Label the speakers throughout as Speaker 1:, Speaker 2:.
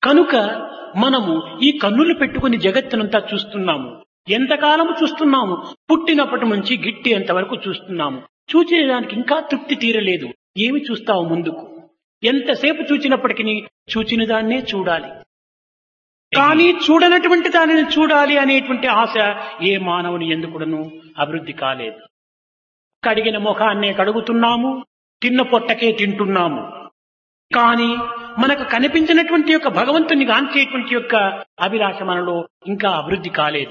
Speaker 1: కనుక మనము ఈ కన్నులు పెట్టుకుని జగత్తునంతా చూస్తున్నాము ఎంతకాలం చూస్తున్నాము పుట్టినప్పటి నుంచి గిట్టి వరకు చూస్తున్నాము చూచేదానికి ఇంకా తృప్తి తీరలేదు ఏమి చూస్తావు ముందుకు ఎంతసేపు చూచినప్పటికీ చూచిన దాన్నే చూడాలి కానీ చూడనటువంటి దానిని చూడాలి అనేటువంటి ఆశ ఏ మానవుని ఎందుకుడను అభివృద్ధి కాలేదు కడిగిన ముఖాన్నే కడుగుతున్నాము తిన్న పొట్టకే తింటున్నాము కానీ మనకు కనిపించినటువంటి యొక్క భగవంతుని గాంచేటువంటి యొక్క అభిలాష మనలో ఇంకా అభివృద్ధి కాలేదు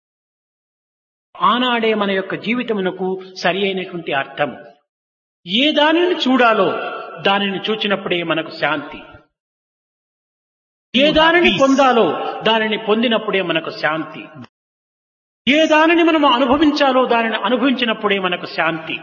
Speaker 1: ఆనాడే మన యొక్క జీవితమునకు సరి అయినటువంటి అర్థం ఏ దానిని చూడాలో దానిని చూచినప్పుడే మనకు శాంతి ఏ దానిని పొందాలో దానిని పొందినప్పుడే మనకు శాంతి ఏ దానిని మనం అనుభవించాలో దానిని అనుభవించినప్పుడే మనకు శాంతి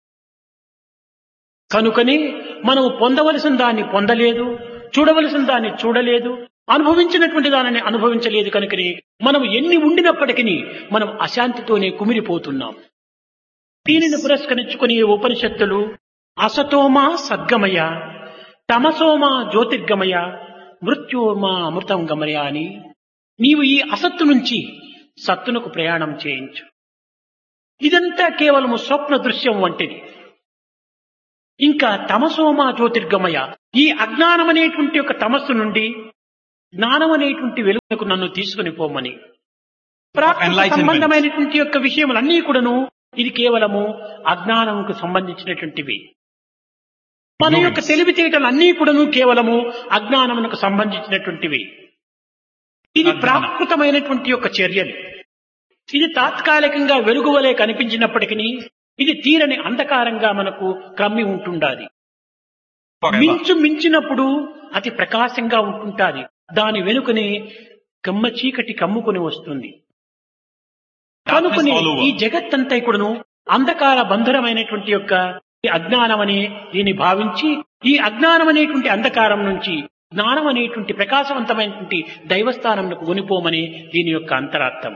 Speaker 1: కనుకని మనము పొందవలసిన దాన్ని పొందలేదు చూడవలసిన దాన్ని చూడలేదు అనుభవించినటువంటి దానిని అనుభవించలేదు కనుకని మనం ఎన్ని ఉండినప్పటికీ మనం అశాంతితోనే కుమిలిపోతున్నాం దీనిని పురస్కరించుకుని ఈ ఉపనిషత్తులు అసతోమా సద్గమయ తమసోమా జ్యోతిర్గమయ మృత్యోమా అమృతం గమయ అని నీవు ఈ అసత్తు నుంచి సత్తునకు ప్రయాణం చేయించు ఇదంతా కేవలము స్వప్న దృశ్యం వంటిది ఇంకా తమసోమా జ్యోతిర్గమయ ఈ అజ్ఞానం అనేటువంటి ఒక తమస్సు నుండి జ్ఞానం అనేటువంటి వెలుగునకు నన్ను తీసుకుని పోమని ప్రాకృత
Speaker 2: Enlightenment.
Speaker 1: సంబంధమైనటువంటి యొక్క విషయములన్నీ కూడాను ఇది కేవలము అజ్ఞానంకు సంబంధించినటువంటివి మన యొక్క
Speaker 2: Ignorance.
Speaker 1: తెలివితేటలు అన్నీ కూడాను కేవలము అజ్ఞానమునకు సంబంధించినటువంటివి ఇది
Speaker 2: అజ్ఞానం.
Speaker 1: ప్రాకృతమైనటువంటి యొక్క చర్యలు ఇది తాత్కాలికంగా వెలుగువలే కనిపించినప్పటికీ ఇది తీరని అంధకారంగా మనకు క్రమ్మి ఉంటుండాలి
Speaker 2: Forever.
Speaker 1: మించు మించినప్పుడు అతి ప్రకాశంగా ఉంటుంటాది దాని వెనుకనే కమ్మ చీకటి కమ్ముకుని వస్తుంది కనుకని
Speaker 2: all over.
Speaker 1: ఈ జగత్తంతా కూడాను అంధకార బంధరమైనటువంటి యొక్క ఈ అజ్ఞానం అనే దీన్ని భావించి ఈ అజ్ఞానం అనేటువంటి అంధకారం నుంచి జ్ఞానం అనేటువంటి ప్రకాశవంతమైనటువంటి దైవస్థానంకు కొనిపోమని దీని యొక్క అంతరార్థం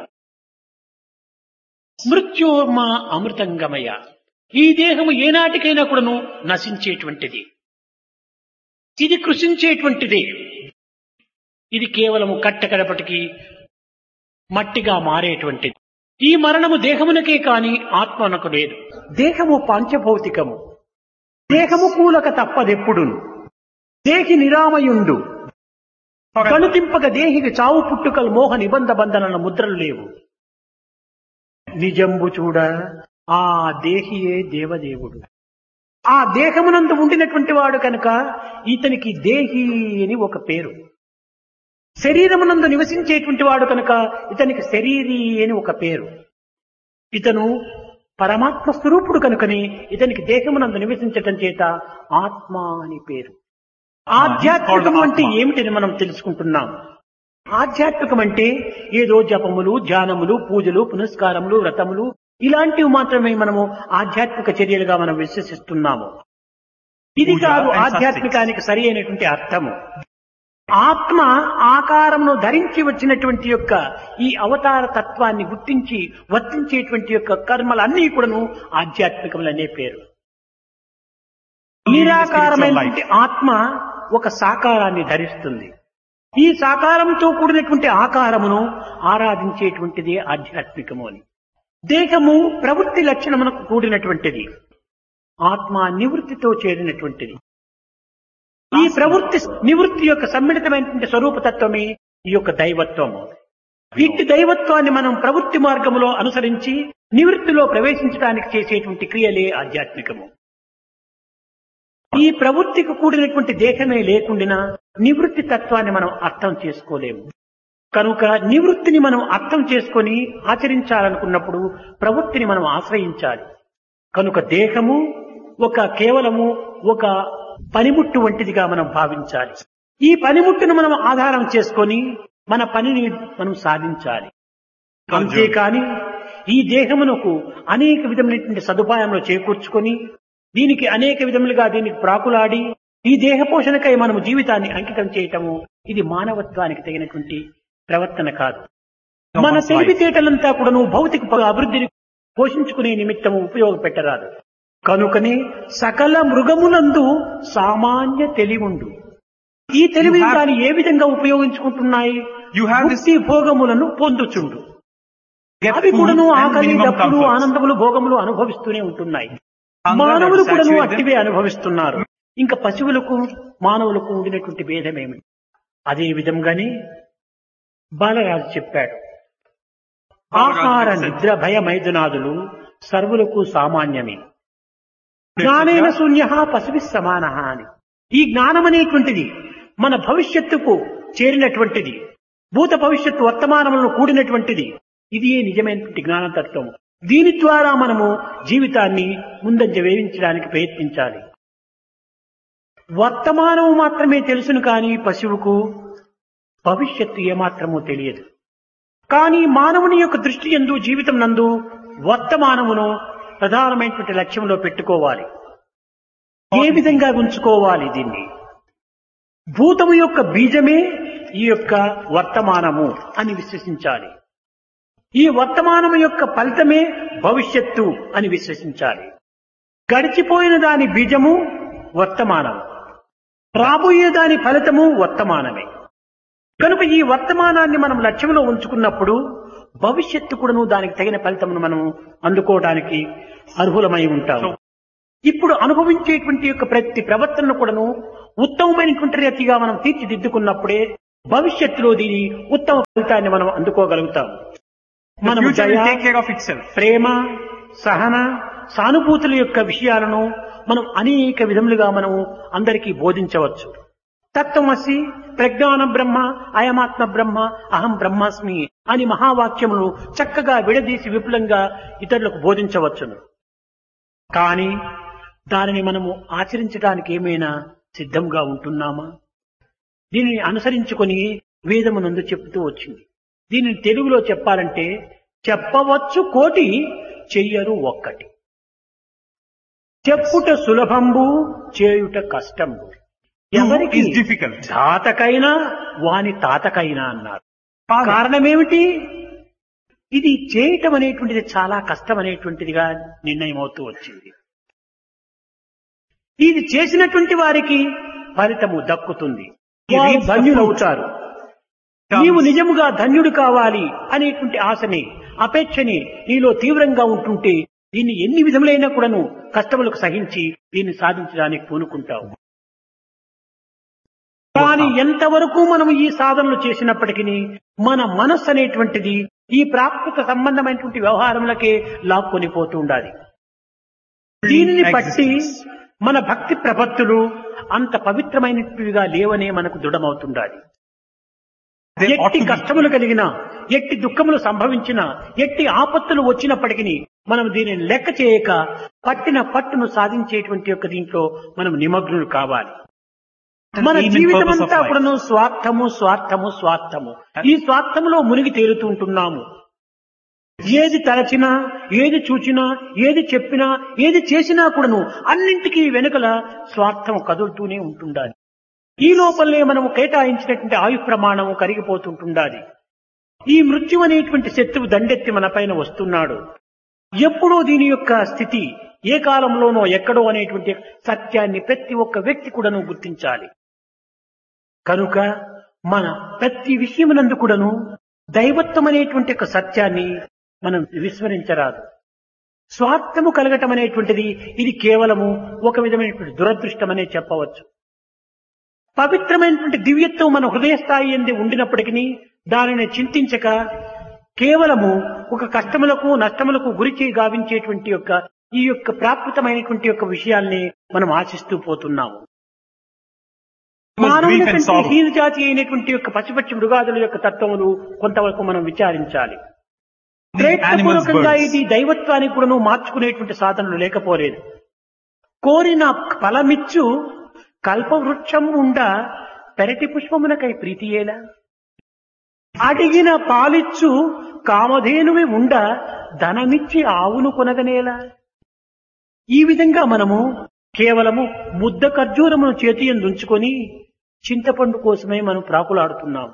Speaker 1: మృత్యోర్మా అమృతంగమయ ఈ దేహము ఏనాటికైనా కూడాను నశించేటువంటిది ఇది కృషించేటువంటిది ఇది కేవలము కట్టకడపటికి మట్టిగా మారేటువంటిది ఈ మరణము దేహమునకే కాని ఆత్మనకు లేదు దేహము పంచభౌతికము దేహము కూలక తప్పదెప్పుడును దేహి నిరామయుండు
Speaker 2: Forever.
Speaker 1: కనుతింపక దేహికి చావు పుట్టుకలు మోహ నిబంధ బంధనల ముద్రలు లేవు నిజంబు చూడ ఆ దేహియే దేవదేవుడు ఆ దేహమునందు ఉండినటువంటి వాడు కనుక ఇతనికి దేహి అని ఒక పేరు శరీరమునందు నివసించేటువంటి వాడు కనుక ఇతనికి శరీరి అని ఒక పేరు ఇతను పరమాత్మ స్వరూపుడు కనుకని ఇతనికి దేహమునందు నివసించటం చేత ఆత్మ అని పేరు ఆధ్యాత్మికం అంటే ఏమిటని మనం తెలుసుకుంటున్నాం ఆధ్యాత్మికం అంటే ఏదో జపములు ధ్యానములు పూజలు పునస్కారములు వ్రతములు ఇలాంటివి మాత్రమే మనము ఆధ్యాత్మిక చర్యలుగా మనం విశ్వసిస్తున్నాము ఇది
Speaker 2: పూజ
Speaker 1: కాదు
Speaker 2: and
Speaker 1: ఆధ్యాత్మికానికి సరి అయినటువంటి అర్థము ఆత్మ ఆకారమును ధరించి వచ్చినటువంటి యొక్క ఈ అవతార తత్వాన్ని గుర్తించి వర్తించేటువంటి యొక్క కర్మలన్నీ కూడాను ఆధ్యాత్మికములనే పేరు నిరాకారమైనటువంటి ఆత్మ ఒక సాకారాన్ని ధరిస్తుంది ఈ సాకారంతో కూడినటువంటి ఆకారమును ఆరాధించేటువంటిది ఆధ్యాత్మికము అని దేహము ప్రవృత్తి లక్షణమునకు కూడినటువంటిది ఆత్మ నివృత్తితో చేరినటువంటిది ఈ ప్రవృత్తి నివృత్తి యొక్క సమ్మిళితమైనటువంటి స్వరూపతత్వమే ఈ యొక్క దైవత్వము ఇట్టి దైవత్వాన్ని మనం ప్రవృత్తి మార్గములో అనుసరించి నివృత్తిలో ప్రవేశించడానికి చేసేటువంటి క్రియలే ఆధ్యాత్మికము ఈ ప్రవృత్తికి కూడినటువంటి దేహమే లేకుండినా నివృత్తి తత్వాన్ని మనం అర్థం చేసుకోలేము కనుక నివృత్తిని మనం అర్థం చేసుకొని ఆచరించాలనుకున్నప్పుడు ప్రవృత్తిని మనం ఆశ్రయించాలి కనుక దేహము ఒక కేవలము ఒక పనిముట్టు వంటిదిగా మనం భావించాలి ఈ పనిముట్టును మనం ఆధారం చేసుకొని మన పనిని మనం సాధించాలి అంతేకాని ఈ దేహమునకు అనేక విధమైనటువంటి సదుపాయములు చేకూర్చుకొని దీనికి అనేక విధములుగా దీనికి ప్రాకులాడి ఈ దేహ పోషణకై మనము జీవితాన్ని అంకితం చేయటము ఇది మానవత్వానికి తగినటువంటి ప్రవర్తన కాదు మన తెలివితేటలంతా కూడాను భౌతిక అభివృద్ధిని పోషించుకునే నిమిత్తము ఉపయోగపెట్టరాదు కనుకనే సకల మృగములందు సామాన్య తెలివుండు ఈ తెలివి
Speaker 2: You have-
Speaker 1: దాన్ని ఏ విధంగా ఉపయోగించుకుంటున్నాయి
Speaker 2: You have this
Speaker 1: ముక్తి భోగములను పొందుచుండు
Speaker 2: get
Speaker 1: అవి
Speaker 2: food
Speaker 1: కూడాను
Speaker 2: and
Speaker 1: ఆకలి
Speaker 2: minimum
Speaker 1: దప్పులు
Speaker 2: comforts.
Speaker 1: ఆనందములు భోగములు అనుభవిస్తూనే ఉంటున్నాయి
Speaker 2: Hunger
Speaker 1: మానవులు
Speaker 2: and
Speaker 1: కూడాను
Speaker 2: saturated.
Speaker 1: అట్టివే అనుభవిస్తున్నారు ఇంకా పశువులకు మానవులకు ఉండినటువంటి భేదమేమి అదే విధంగానే బాలరాజు చెప్పాడు
Speaker 2: బాలరాజు
Speaker 1: ఆహార
Speaker 2: said-
Speaker 1: నిద్ర భయ మైదునాదులు సర్వులకు సామాన్యమే జ్ఞానేన శూన్య పశువి సమాన అని ఈ జ్ఞానం అనేటువంటిది మన భవిష్యత్తుకు చేరినటువంటిది భూత భవిష్యత్తు వర్తమానములను కూడినటువంటిది ఇది నిజమైనటువంటి జ్ఞానతత్వం దీని ద్వారా మనము జీవితాన్ని ముందంజ వేయించడానికి ప్రయత్నించాలి వర్తమానము మాత్రమే తెలుసును కానీ పశువుకు భవిష్యత్తు ఏమాత్రమూ తెలియదు కానీ మానవుని యొక్క దృష్టి ఎందు జీవితం నందు వర్తమానమును ప్రధానమైనటువంటి లక్ష్యంలో పెట్టుకోవాలి ఏ విధంగా ఉంచుకోవాలి దీన్ని భూతము యొక్క బీజమే ఈ యొక్క వర్తమానము అని విశ్వసించాలి ఈ వర్తమానము యొక్క ఫలితమే భవిష్యత్తు అని విశ్వసించాలి గడిచిపోయిన దాని బీజము వర్తమానం రాబోయే దాని ఫలితము వర్తమానమే కనుక ఈ వర్తమానాన్ని మనం లక్ష్యంలో ఉంచుకున్నప్పుడు భవిష్యత్తు కూడాను దానికి తగిన ఫలితమును మనం అందుకోవడానికి అర్హులమై ఉంటాము ఇప్పుడు అనుభవించేటువంటి యొక్క ప్రతి ప్రవర్తనను కూడాను ఉత్తమమైనటువంటి రీతిగా మనం తీర్చిదిద్దుకున్నప్పుడే భవిష్యత్తులో దీని ఉత్తమ ఫలితాన్ని మనం అందుకోగలుగుతాం
Speaker 2: The
Speaker 1: మనం
Speaker 2: future will
Speaker 1: దయ,
Speaker 2: take care of itself.
Speaker 1: ప్రేమ సహన సానుభూతుల యొక్క విషయాలను మనం అనేక విధములుగా మనము అందరికీ బోధించవచ్చు తత్వమసి ప్రజ్ఞాన బ్రహ్మ అయమాత్మ బ్రహ్మ అహం బ్రహ్మాస్మి అని మహావాక్యములు చక్కగా విడదీసి విపులంగా ఇతరులకు బోధించవచ్చును కానీ దానిని మనము ఆచరించడానికి ఏమైనా సిద్ధంగా ఉంటున్నామా దీనిని అనుసరించుకొని వేదమునందు చెప్తూ వచ్చింది దీనిని తెలుగులో చెప్పాలంటే చెప్పవచ్చు కోటి చెయ్యరు ఒక్కటి చెప్పుట సులభంబు చేయుట కష్టంబు
Speaker 2: Do
Speaker 1: ఎవరికి
Speaker 2: is difficult.
Speaker 1: తాతకైనా వాని తాతకైనా అన్నారు
Speaker 2: Father,
Speaker 1: కారణమేమిటి ఇది చేయటం అనేటువంటిది చాలా కష్టం అనేటువంటిదిగా నిర్ణయం అవుతూ వచ్చింది ఇది చేసినటువంటి వారికి ఫలితము దక్కుతుంది
Speaker 2: He
Speaker 1: వారు
Speaker 2: reaps the
Speaker 1: ధన్యులవుతారు
Speaker 2: comes.
Speaker 1: నీవు నిజముగా ధన్యుడు కావాలి అనేటువంటి ఆశని అపేక్షని నీలో తీవ్రంగా ఉంటుంటే దీన్ని ఎన్ని విధములైనా కూడాను కష్టములకు సహించి దీన్ని సాధించడానికి పూనుకుంటావు కానీ ఎంతవరకు మనం ఈ సాధనలు చేసినప్పటికీ మన మనస్సు అనేటువంటిది ఈ ప్రాకృత సంబంధమైనటువంటి వ్యవహారములకే లాక్కొని పోతూ ఉండాలి దీనిని బట్టి మన భక్తి ప్రపత్తులు అంత పవిత్రమైనటివిగా లేవనే మనకు దృఢమవుతుండాలి
Speaker 2: They ought
Speaker 1: ఎట్టి
Speaker 2: to be.
Speaker 1: కష్టములు కలిగినా ఎట్టి దుఃఖములు సంభవించినా ఎట్టి ఆపత్తులు వచ్చినప్పటికీ మనం దీనిని లెక్క చేయక పట్టిన పట్టును సాధించేటువంటి యొక్క దీంట్లో మనం నిమగ్నులు కావాలి మన
Speaker 2: Aim and
Speaker 1: జీవితం
Speaker 2: purpose of
Speaker 1: అంతా
Speaker 2: life.
Speaker 1: కూడాను స్వార్థము స్వార్థము స్వార్థము ఈ స్వార్థములో మునిగి తేలుతూ ఉంటున్నాము ఏది తలచినా ఏది చూచినా ఏది చెప్పినా ఏది చేసినా కూడాను అన్నింటికీ వెనుకల స్వార్థం కదులుతూనే ఉంటుండాలి ఈ లోపలనే మనము కేటాయించినటువంటి ఆయు ప్రమాణము కరిగిపోతుంటుండాలి ఈ మృత్యు అనేటువంటి శత్రువు దండెత్తి మన పైన వస్తున్నాడు ఎప్పుడో దీని యొక్క స్థితి ఏ కాలంలోనో ఎక్కడో అనేటువంటి సత్యాన్ని ప్రతి ఒక్క వ్యక్తి కూడాను గుర్తించాలి కనుక మన ప్రతి విషయమునందు కూడాను దైవత్వం అనేటువంటి ఒక సత్యాన్ని మనం విస్మరించరాదు స్వార్థము కలగటం అనేటువంటిది ఇది కేవలము ఒక విధమైనటువంటి దురదృష్టం అనే చెప్పవచ్చు పవిత్రమైనటువంటి దివ్యత్వం మన హృదయ స్థాయి ఎందు ఉండినప్పటికీ దానిని చింతించక కేవలము ఒక కష్టములకు నష్టములకు గురిచి గావించేటువంటి యొక్క ఈ యొక్క ప్రాకృతమైనటువంటి యొక్క విషయాల్ని మనం ఆశిస్తూ పోతున్నాము
Speaker 2: Grief and
Speaker 1: మానవుని కంటే
Speaker 2: sorrow.
Speaker 1: హీన జాతి అయినటువంటి యొక్క పశుపక్షి మృగాదుల యొక్క తత్వములు కొంతవరకు మనం విచారించాలి
Speaker 2: The animals,
Speaker 1: ప్రయత్నపూర్వకంగా
Speaker 2: birds.
Speaker 1: ఇది దైవత్వానికి కూడాను మార్చుకునేటువంటి సాధనలు లేకపోలేదు కోరిన ఫలమిచ్చు కల్పవృక్షం ఉండ పెరటి పుష్పమునకై ప్రీతియేలా అడిగిన పాలిచ్చు కామధేనువి ఉండ ధనమిచ్చి ఆవును కొనగనేలా ఈ విధంగా మనము కేవలము ముద్ద ఖర్జూరమును చేతి ఉంచుకొని చింతపండు కోసమే మనం ప్రాకులాడుతున్నాం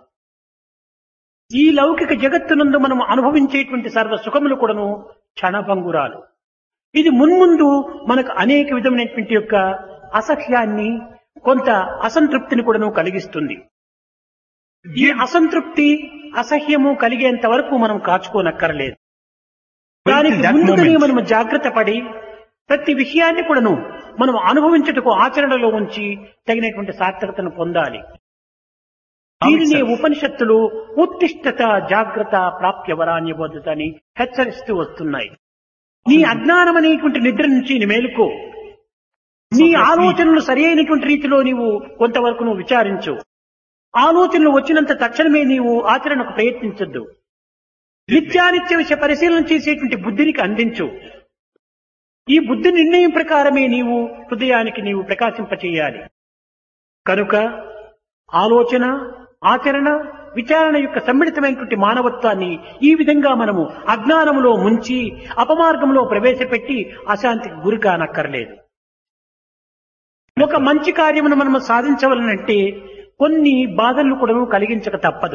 Speaker 1: ఈ లౌకిక జగత్తునందు మనం అనుభవించేటువంటి సర్వ సుఖములు కూడాను క్షణభంగురాలు ఇది మున్ముందు మనకు అనేక విధమైనటువంటి యొక్క అసహ్యాన్ని కొంత అసంతృప్తిని కూడాను కలిగిస్తుంది ఈ అసంతృప్తి అసహ్యము కలిగేంత వరకు మనం కాచుకోనక్కర్లేదు దానికి
Speaker 2: that
Speaker 1: ముందుగానే
Speaker 2: moment.
Speaker 1: మనం జాగ్రత్త పడి ప్రతి విషయాన్ని కూడాను మనం అనుభవించుటకు ఆచరణలో ఉంచి తగినటువంటి సార్థకతను పొందాలి దీనిని
Speaker 2: itself.
Speaker 1: ఉపనిషత్తులు ఉత్తిష్టత జాగ్రత్త ప్రాప్య వరాన్యబోధత అని హెచ్చరిస్తూ వస్తున్నాయి నీ అజ్ఞానం అనేటువంటి నిద్ర నుంచి నీ మేలుకో నీ
Speaker 2: So,
Speaker 1: ఆలోచనలు సరి అయినటువంటి రీతిలో నీవు కొంతవరకు నువ్వు విచారించు ఆలోచనలు వచ్చినంత తక్షణమే నీవు ఆచరణకు ప్రయత్నించొద్దు నిత్యానిత్య విషయ పరిశీలన చేసేటువంటి బుద్ధినికి అందించు ఈ బుద్ధి నిర్ణయం ప్రకారమే నీవు హృదయానికి నీవు ప్రకాశింపచేయాలి కనుక ఆలోచన ఆచరణ విచారణ యొక్క సమ్మిళితమైనటువంటి మానవత్వాన్ని ఈ విధంగా మనము అజ్ఞానములో ముంచి అపమార్గంలో ప్రవేశపెట్టి అశాంతికి గురి కానక్కర్లేదు ఒక మంచి కార్యమును మనము సాధించవలనంటే కొన్ని బాధలను కూడా కలిగించక తప్పదు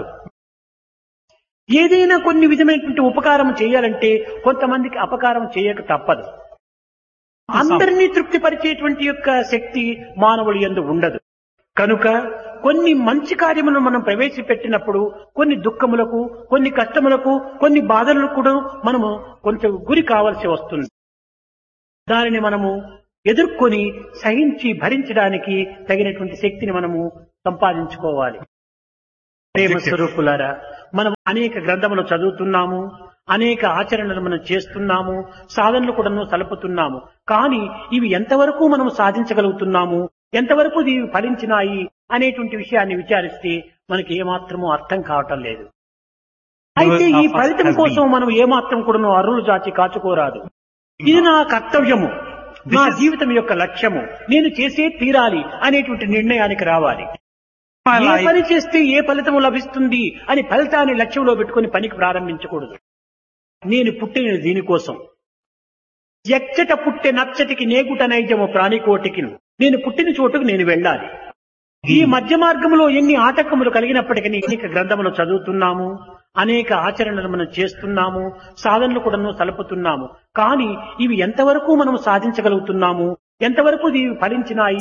Speaker 1: ఏదైనా కొన్ని విధమైనటువంటి ఉపకారం చేయాలంటే కొంతమందికి అపకారం చేయక తప్పదు అందరినీ తృప్తిపరిచేటువంటి యొక్క శక్తి మానవుడి యందు ఉండదు కనుక కొన్ని మంచి కార్యములను మనం ప్రవేశపెట్టినప్పుడు కొన్ని దుఃఖములకు కొన్ని కష్టములకు కొన్ని బాధలకు కూడా మనము కొంచెం గురి కావాల్సి వస్తుంది దానిని మనము ఎదుర్కొని సహించి భరించడానికి తగినటువంటి శక్తిని మనము సంపాదించుకోవాలి ప్రేమ స్వరూపులారా మనం అనేక గ్రంథములు చదువుతున్నాము అనేక ఆచరణలు మనం చేస్తున్నాము సాధనలు కూడా సలుపుతున్నాము కానీ ఇవి ఎంతవరకు మనం సాధించగలుగుతున్నాము ఎంతవరకు ఇవి ఫలించినాయి అనేటువంటి విషయాన్ని విచారిస్తే మనకి ఏమాత్రమూ అర్థం కావటం లేదు అయితే ఈ ఫలితం కోసం మనం ఏమాత్రం కూడా అరులు జాచి కాచుకోరాదు ఇది నా కర్తవ్యము నా జీవితం యొక్క లక్ష్యము నేను చేసే తీరాలి అనేటువంటి నిర్ణయానికి రావాలి
Speaker 2: My
Speaker 1: ఏ
Speaker 2: life,
Speaker 1: పని చేస్తే ఏ ఫలితము లభిస్తుంది అని ఫలితాన్ని లక్ష్యంలో పెట్టుకుని పనికి ప్రారంభించకూడదు నేను పుట్టినది దీనికోసం ఎచ్చట పుట్టె నచ్చటికి నేగుట నైజము ప్రాణికోటికి నేను పుట్టిన చోటుకు నేను వెళ్ళాలి ఈ మధ్య మార్గంలో ఎన్ని ఆటంకములు కలిగినప్పటికీ అనేక గ్రంథములు చదువుతున్నాము అనేక ఆచరణలు మనం చేస్తున్నాము సాధనలు కూడా సలుపుతున్నాము కానీ ఇవి ఎంతవరకు మనం సాధించగలుగుతున్నాము ఎంతవరకు ఇవి ఫలించినాయి